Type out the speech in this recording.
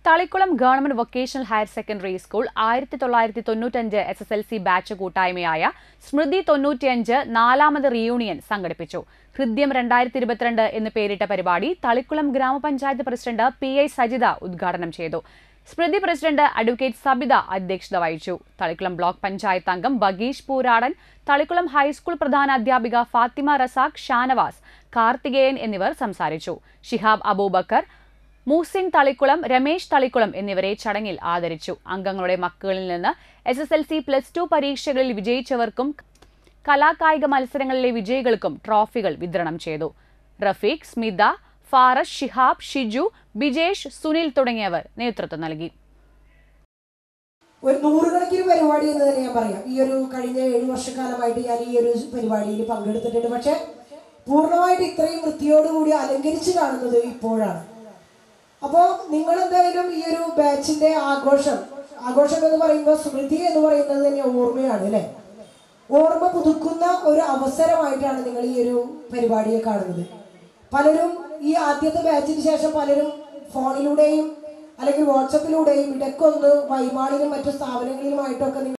Thalikkulam government vocational higher secondary school ആയിരത്തി തൊള്ളായിരത്തി തൊണ്ണൂറ്റഞ്ച് S S L C batch കൂട്ടായ്മയായ സ്മൃതി തൊണ്ണൂറ്റിയഞ്ച് നാലാമത് റീയൂണിയൻ സംഘടിപ്പിച്ചു ഹൃദ്യം രണ്ടായിരത്തി ഇരുപത്തിരണ്ട് എന്ന് പേരിട്ട പരിപാടി തളിക്കുളം ഗ്രാമപഞ്ചായത്ത് പ്രസിഡന്റ് പി ഐ സജിത ഉദ്ഘാടനം ചെയ്തു സ്മൃതി പ്രസിഡന്റ് അഡ്വക്കേറ്റ് സബിത അധ്യക്ഷത വഹിച്ചു തളിക്കുളം ബ്ലോക്ക് പഞ്ചായത്ത് അംഗം ബഗീഷ് പൂരാടൻ തളിക്കുളം ഹൈസ്കൂൾ പ്രധാന അധ്യാപിക ഫാത്തിമ റസാഖ് ഷാനവാസ് കാർത്തികേയൻ എന്നിവർ സംസാരിച്ചു ഷിഹാബ് അബൂബക്കർ മൂസിൻ തളിക്കുളം രമേശ് തളിക്കുളം എന്നിവരെ ചടങ്ങിൽ ആദരിച്ചു അംഗങ്ങളുടെ മക്കളിൽ നിന്ന് S S L C plus two പരീക്ഷകളിൽ വിജയിച്ചവർക്കും കലാകായിക മത്സരങ്ങളിലെ വിജയികൾക്കും ട്രോഫികൾ വിതരണം ചെയ്തു റഫീഖ് സ്മിത ഫാറസ് ഷിഹാബ് ഷിജു ബിജേഷ് സുനിൽ തുടങ്ങിയവർ നേതൃത്വം നൽകി ഒരു നൂറുകണക്കിന് പരിപാടി എന്ന് തന്നെ ഞാൻ പറയാം ഈ ഒരു കഴിഞ്ഞ ഏഴ് വർഷക്കാലമായിട്ട് ഞാൻ ഈ ഒരു പരിപാടിയിൽ പങ്കെടുത്തിട്ടുണ്ട് പക്ഷെ പൂർണ്ണമായിട്ട് ഇത്രയും വൃത്തിയോടുകൂടി അലങ്കരിച്ച് കാണുന്നത് ഇപ്പോഴാണ് അപ്പോൾ നിങ്ങൾ എന്തായാലും ഈ ഒരു ബാച്ചിന്റെ ആഘോഷം ആഘോഷം എന്ന് പറയുമ്പോൾ സ്മൃതി എന്ന് പറയുന്നത് തന്നെ ഓർമ്മയാണ് അല്ലേ ഓർമ്മ പുതുക്കുന്ന ഒരു അവസരമായിട്ടാണ് നിങ്ങൾ ഈ ഒരു പരിപാടിയെ കാണുന്നത് പലരും ഈ ആദ്യത്തെ ബാച്ചിന് ശേഷം പലരും ഫോണിലൂടെയും അല്ലെങ്കിൽ വാട്സപ്പിലൂടെയും ഇടയ്ക്കൊന്ന് വൈമാളിലും മറ്റു സ്ഥാപനങ്ങളിലുമായിട്ടൊക്കെ നിങ്ങൾ